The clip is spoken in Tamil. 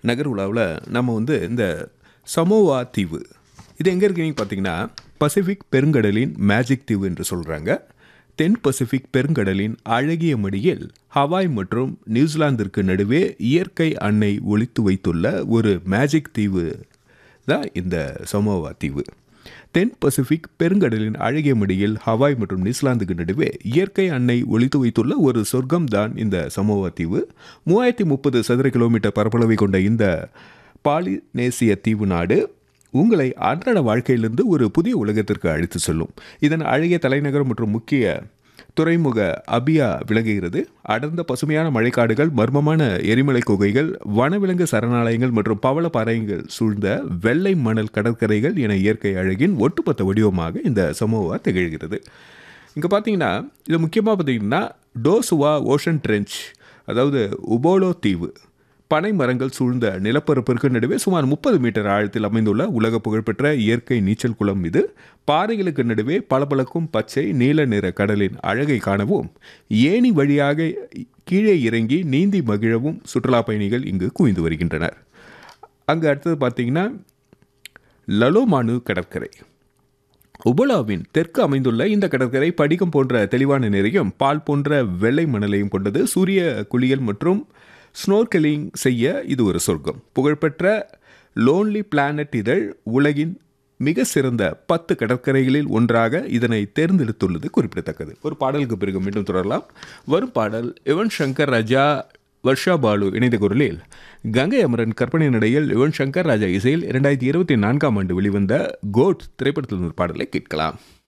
நகர் உலாவில் நம்ம வந்து இந்த சமோவா தீவு இது எங்கே இருக்குன்னு பார்த்தீங்கன்னா பசிபிக் பெருங்கடலின் மேஜிக் தீவு என்று சொல்கிறாங்க தென் பசிபிக் பெருங்கடலின் அழகிய மடியில் ஹவாய் மற்றும் நியூசிலாந்திற்கு நடுவே இயற்கை அன்னை ஒளித்து வைத்துள்ள ஒரு மேஜிக் தீவு தான் இந்த சமோவா தீவு தென் பசிபிக் பெருங்கடலின் அழகிய மடியில் ஹவாய் மற்றும் நியூசிலாந்துக்கு நடுவே இயற்கை அன்னை ஒளித்து வைத்துள்ள ஒரு சொர்க்கம் தான் இந்த சமோவா தீவு மூவாயிரத்தி முப்பது சதுர கிலோமீட்டர் பரப்பளவை கொண்ட இந்த பாலினேசிய தீவு நாடு உங்களை அன்றாட வாழ்க்கையிலிருந்து ஒரு புதிய உலகத்திற்கு அழைத்து செல்லும் இதன் அழகிய தலைநகரம் மற்றும் முக்கிய துறைமுக அபியா விளங்குகிறது அடர்ந்த பசுமையான மழைக்காடுகள் மர்மமான எரிமலை குகைகள் வனவிலங்கு சரணாலயங்கள் மற்றும் பவள பாறைகள் சூழ்ந்த வெள்ளை மணல் கடற்கரைகள் என இயற்கை அழகின் ஒட்டுமொத்த வடிவமாக இந்த சமோவா திகழ்கிறது இங்கே பார்த்தீங்கன்னா இது முக்கியமாக பார்த்தீங்கன்னா டோசுவா ஓஷன் ட்ரெஞ்ச் அதாவது உபோலோ தீவு பனை மரங்கள் சூழ்ந்த நிலப்பரப்பிற்கு நடுவே சுமார் முப்பது மீட்டர் ஆழத்தில் அமைந்துள்ள உலக புகழ்பெற்ற இயற்கை நீச்சல் குளம் இது பாறைகளுக்கு நடுவே பளபளக்கும் பச்சை நீல நிற கடலின் அழகை காணவும் ஏணி வழியாக கீழே இறங்கி நீந்தி மகிழவும் சுற்றுலா பயணிகள் இங்கு குவிந்து வருகின்றனர் அங்கே அடுத்தது பார்த்தீங்கன்னா லலோமானு கடற்கரை உபலாவின் தெற்கு அமைந்துள்ள இந்த கடற்கரை படிகம் போன்ற தெளிவான நிறையும் பால் போன்ற வெள்ளை மணலையும் கொண்டது சூரிய குளியல் மற்றும் ஸ்னோர்கெலிங் செய்ய இது ஒரு சொர்க்கம் புகழ்பெற்ற லோன்லி பிளானட் இதழ் உலகின் மிக சிறந்த பத்து கடற்கரைகளில் ஒன்றாக இதனை தேர்ந்தெடுத்துள்ளது குறிப்பிடத்தக்கது ஒரு பாடலுக்கு பிறகு மீண்டும் தொடரலாம் வரும் பாடல் யுவன் சங்கர் ராஜா வர்ஷா பாலு இணைந்த குரலில் கங்கை அமரன் கற்பனை நடையில் யுவன் சங்கர் ராஜா இசையில் இரண்டாயிரத்தி இருபத்தி நான்காம் ஆண்டு வெளிவந்த கோட் திரைப்படத்தில் ஒரு பாடலை கேட்கலாம்